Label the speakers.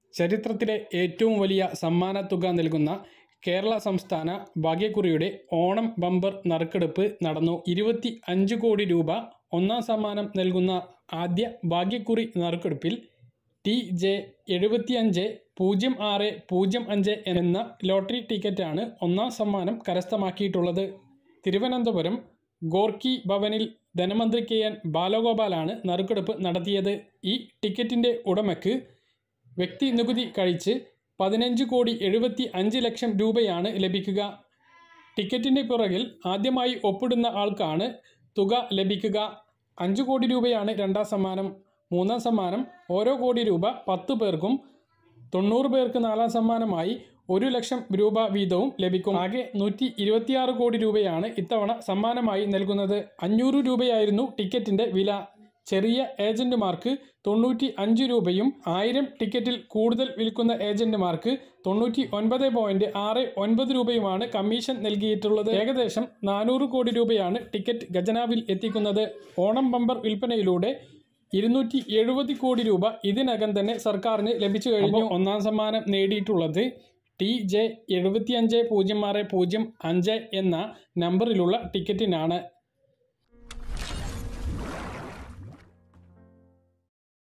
Speaker 1: ചരിത്രത്തിലെ ഏറ്റവും വലിയ സമ്മാന തുക നൽകുന്ന കേരള സംസ്ഥാന ഭാഗ്യക്കുറിയുടെ ഓണം ബമ്പർ നറുക്കെടുപ്പ് നടന്നു ഇരുപത്തി അഞ്ച് കോടി രൂപ ഒന്നാം സമ്മാനം നൽകുന്ന ആദ്യ ഭാഗ്യക്കുറി നറുക്കെടുപ്പിൽ ടി ജെ എഴുപത്തിയഞ്ച് പൂജ്യം ആറ് പൂജ്യം അഞ്ച് എന്ന ലോട്ടറി ടിക്കറ്റാണ് ഒന്നാം സമ്മാനം കരസ്ഥമാക്കിയിട്ടുള്ളത് തിരുവനന്തപുരം ഗോർക്കി ഭവനിൽ ധനമന്ത്രി കെ എൻ ബാലഗോപാലാണ് നറുക്കെടുപ്പ് നടത്തിയത് ഈ ടിക്കറ്റിൻ്റെ ഉടമയ്ക്ക് വ്യക്തി നികുതി കഴിച്ച് പതിനഞ്ച് കോടി എഴുപത്തി അഞ്ച് ലക്ഷം രൂപയാണ് ലഭിക്കുക ടിക്കറ്റിൻ്റെ പുറകിൽ ആദ്യമായി ഒപ്പിടുന്ന ആൾക്കാണ് തുക ലഭിക്കുക അഞ്ച് കോടി രൂപയാണ് രണ്ടാം സമ്മാനം മൂന്നാം സമ്മാനം ഓരോ കോടി രൂപ പത്ത് പേർക്കും തൊണ്ണൂറ് പേർക്ക് നാലാം സമ്മാനമായി ഒരു ലക്ഷം രൂപ വീതവും ലഭിക്കും ആകെ നൂറ്റി ഇരുപത്തിയാറ് കോടി രൂപയാണ് ഇത്തവണ സമ്മാനമായി നൽകുന്നത് അഞ്ഞൂറ് രൂപയായിരുന്നു ടിക്കറ്റിൻ്റെ വില ചെറിയ ഏജന്റുമാർക്ക് തൊണ്ണൂറ്റി അഞ്ച് രൂപയും ആയിരം ടിക്കറ്റിൽ കൂടുതൽ വിൽക്കുന്ന ഏജന്റുമാർക്ക് തൊണ്ണൂറ്റി ഒൻപത് പോയിന്റ് ആറ് ഒൻപത് രൂപയുമാണ് കമ്മീഷൻ നൽകിയിട്ടുള്ളത് ഏകദേശം നാനൂറ് കോടി രൂപയാണ് ടിക്കറ്റ് ഖജനാവിൽ എത്തിക്കുന്നത് ഓണം ബമ്പർ വിൽപ്പനയിലൂടെ ഇരുന്നൂറ്റി എഴുപത് കോടി രൂപ ഇതിനകം തന്നെ സർക്കാരിന് ലഭിച്ചു കഴിഞ്ഞു ഒന്നാം സമ്മാനം നേടിയിട്ടുള്ളത് ടി ജെ എഴുപത്തിയഞ്ച് പൂജ്യം ആറ് പൂജ്യം അഞ്ച് എന്ന നമ്പറിലുള്ള ടിക്കറ്റിനാണ്